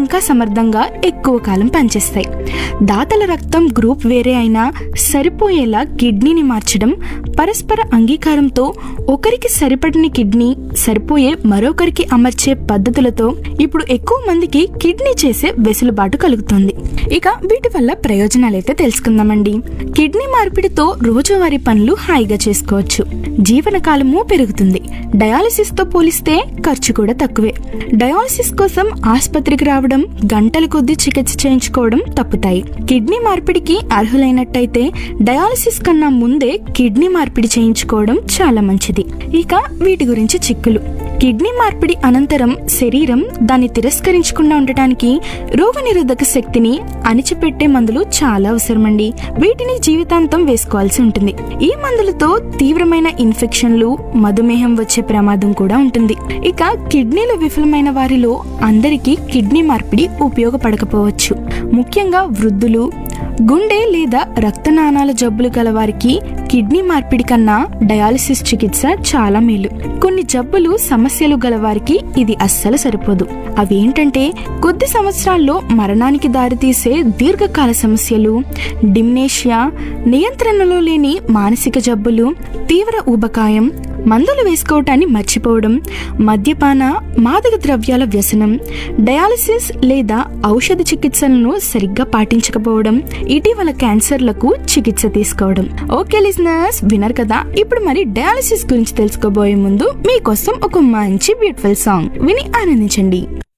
ఇంకా సమర్థంగా ఎక్కువ కాలం పనిచేస్తాయి దాతల రక్తం గ్రూప్ వేరే అయినా సరిపోయేలా కిడ్నీని మార్చడం పరస్పర అంగీకారంతో ఒకరికి సరిపడిన కిడ్నీ సరిపోయే మరొకరికి అమర్చే పద్ధతులతో ఇప్పుడు ఎక్కువ మందికి కిడ్నీ చేసే వెసులుబాటు కలుగుతుంది ఇక వీటి వల్ల ప్రయోజనాలైతే తెలుసుకుందామండి కిడ్నీ మార్పిడితో రోజువారీ పనులు హాయిగా చేసుకోవచ్చు జీవనకాలము పెరుగుతుంది డయాలసిస్ తో పోలిస్తే ఖర్చు కూడా తక్కువే డయాలసిస్ కోసం ఆసుపత్రికి రావడం గంటల కొద్దీ చికిత్స చేయించుకోవడం తప్పుతాయి కిడ్నీ మార్పిడికి అర్హులైనట్టయితే డయాలసిస్ కన్నా ముందే కిడ్నీ మార్పిడి చేయించుకోవడం చాలా మంచిది ఇక వీటి గురించి చిక్కులు కిడ్నీ మార్పిడి అనంతరం శరీరం దాన్ని తిరస్కరించకుండా ఉండటానికి రోగనిరోధక శక్తిని అణిచిపెట్టే మందులు చాలా అవసరమండి వీటిని జీవితాంతం వేసుకోవాల్సి ఉంటుంది ఈ మందులతో తీవ్రమైన ఇన్ఫెక్షన్లు మధుమేహం వచ్చే ప్రమాదం కూడా ఉంటుంది ఇక కిడ్నీలు విఫలమైన వారిలో అందరికీ కిడ్నీ మార్పిడి ఉపయోగపడకపోవచ్చు ముఖ్యంగా వృద్ధులు గుండె లేదా రక్తనాళాల జబ్బులు గల వారికి కిడ్నీ మార్పిడి కన్నా డయాలసిస్ చికిత్స చాలా మేలు కొన్ని జబ్బులు సమస్యలు గల వారికి ఇది అస్సలు సరిపోదు అవి ఏంటంటే కొద్ది సంవత్సరాల్లో మరణానికి దారితీసే దీర్ఘకాల సమస్యలు డిమ్నేషియా నియంత్రణలో లేని మానసిక జబ్బులు తీవ్ర ఊబకాయం మందులు వేసుకోవటాన్ని మర్చిపోవడం మద్యపాన మాదక ద్రవ్యాల వ్యసనం డయాలసిస్ లేదా ఔషధ చికిత్సలను సరిగ్గా పాటించకపోవడం ఇటీవల క్యాన్సర్లకు చికిత్స తీసుకోవడం ఓకే లిజనర్స్ వినర్ కదా ఇప్పుడు మరి డయాలసిస్ గురించి తెలుసుకోబోయే ముందు మీకోసం ఒక మంచి బ్యూటిఫుల్ సాంగ్ విని ఆనందించండి